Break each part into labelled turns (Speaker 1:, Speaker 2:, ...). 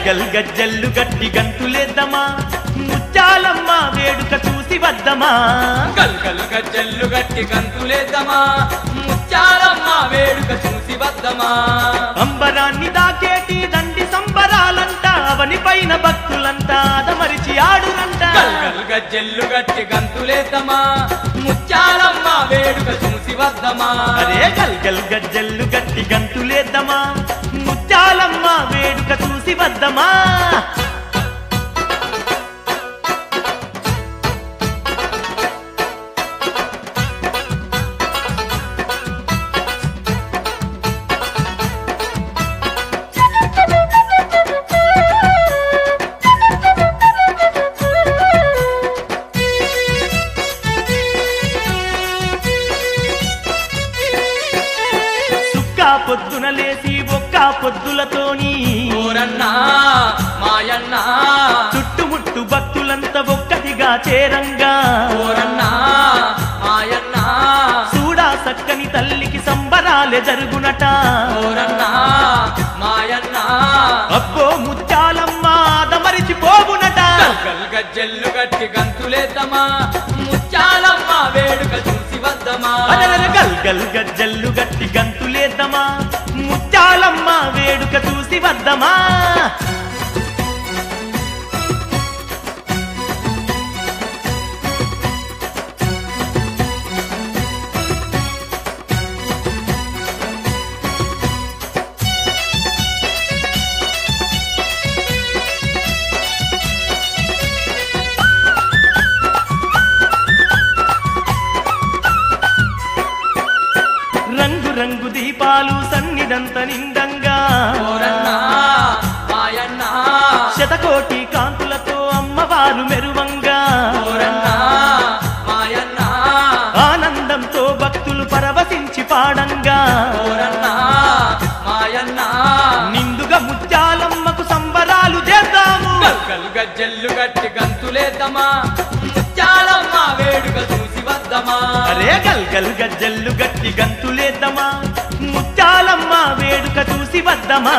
Speaker 1: గల్ గజ్జల్లు గట్టి గంతులేద్దామా ముత్యాలమ్మ వేడుక చూసి వద్దమా
Speaker 2: గల్ గల్ గజ్జల్లు గట్టి గంతులేద్దామా ముత్యాలమ్మ వేడుక చూసి వద్దమా
Speaker 1: అంబరాన్ని దాకేటి దండి సంబరాలంట అవని పైన భక్తులంతా అదమరిచి ఆడునంట
Speaker 2: గల్ గల్ గజ్జల్లు గట్టి గంతులేద్దామా ముత్యాలమ్మ వేడుక చూసి వద్దమా
Speaker 1: అరే గల్ గల్ గజ్జల్లు గట్టి గంతులేద్దామా ముత్యాలమ్మ వేడుక చూసి వద్దమా సుక్క పొద్దున లేసి ఒక్క పొద్దులతోని
Speaker 2: ఓరన్నా మాయన్నా
Speaker 1: చుట్టుముట్టు భక్తులంతా ఒక్కటిగా చేరంగా
Speaker 2: ఓరన్నా మాయన్నా
Speaker 1: చూడా సక్కని తల్లికి సంబరాలే జరుగునట
Speaker 2: ఓరన్నా మాయన్నా
Speaker 1: అబ్బో ముత్యాలమ్మ అదమరిచి పోవునట
Speaker 2: గల్ గజ్జెల్లు గట్టి గంతులేద్దామా ముత్యాలమ్మ వేడుక చూసి వద్దమా
Speaker 1: అదనన గల్ గల్ గజ్జల్లు గట్టి గంతులేద్దామా ముత్యాలమ్మ వేడుక చూసి వద్దమా రంగు రంగు దీపాలు సన్నిదంత నిండంగా
Speaker 2: ఓరన్నా మాయన్నా
Speaker 1: శతకోటి కాంతులతో అమ్మవారు మెరువంగా
Speaker 2: ఓరన్నా మాయన్నా
Speaker 1: ఆనందంతో భక్తులు పరవశించి పాడంగా
Speaker 2: ఓరన్నా మాయన్నా
Speaker 1: నిండుగా ముత్యాలమ్మకు సంబరాలు చేద్దాము
Speaker 2: గల్ గల్ గజ్జెల్లు గట్టి గంతులేద్దామా ముత్యాలమ్మ వేడుక చూసి వద్దమా
Speaker 1: అరే గల్ గల్ గజ్జల్లు గట్టి గంతులేద్దామా ముత్యాలమ్మ వేడుక చూసి వద్దమా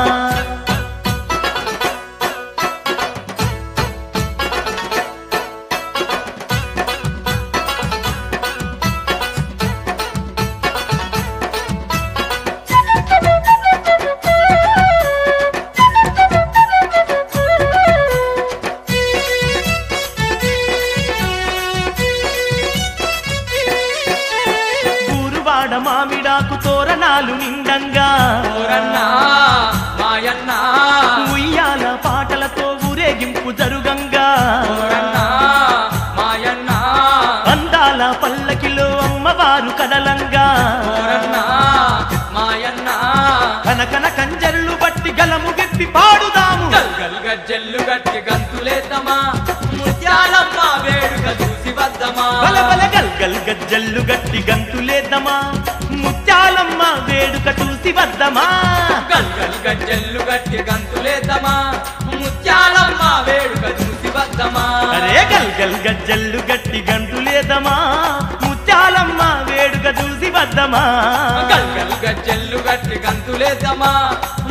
Speaker 1: ఊరువాడ మామిడాకు తోరణాలు నిండంగా
Speaker 2: ఓరన్నా మాయన్నా
Speaker 1: ఉయ్యాల పాటలతో ఊరేగింపు జరుగంగా
Speaker 2: ఓరన్నా మాయన్నా
Speaker 1: అందాల పల్లకిలో అమ్మవారు కదలంగా
Speaker 2: ఓరన్నా మాయన్నా
Speaker 1: కనకన కంజర్లు బట్టి గలము గెప్పి పాడుదాము
Speaker 2: గల్ గల్ గజ్జెల్లు గట్టి గంతులేద్దామా ముత్యాలమ్మ వేడుక చూసి వద్దమా
Speaker 1: బల బల గల్ గల్ గజ్జల్లు గట్టి గంతులేద్దామా ముత్యాలమ్మ వేడుక చూసి వద్దమా
Speaker 2: గల్ గల్ గజ్జెల్లు గట్టి గంతులేద్దామా ముత్యాలమ్మ వేడుక చూసి వద్దమా
Speaker 1: అరే గల్ గల్ గజ్జల్లు గట్టి గంతులేదమా ముత్యాలమ్మ వేడుక చూసి వద్దమా
Speaker 2: గల్ గల్ గజ్జెల్లు గట్టి గంతులేద్దామా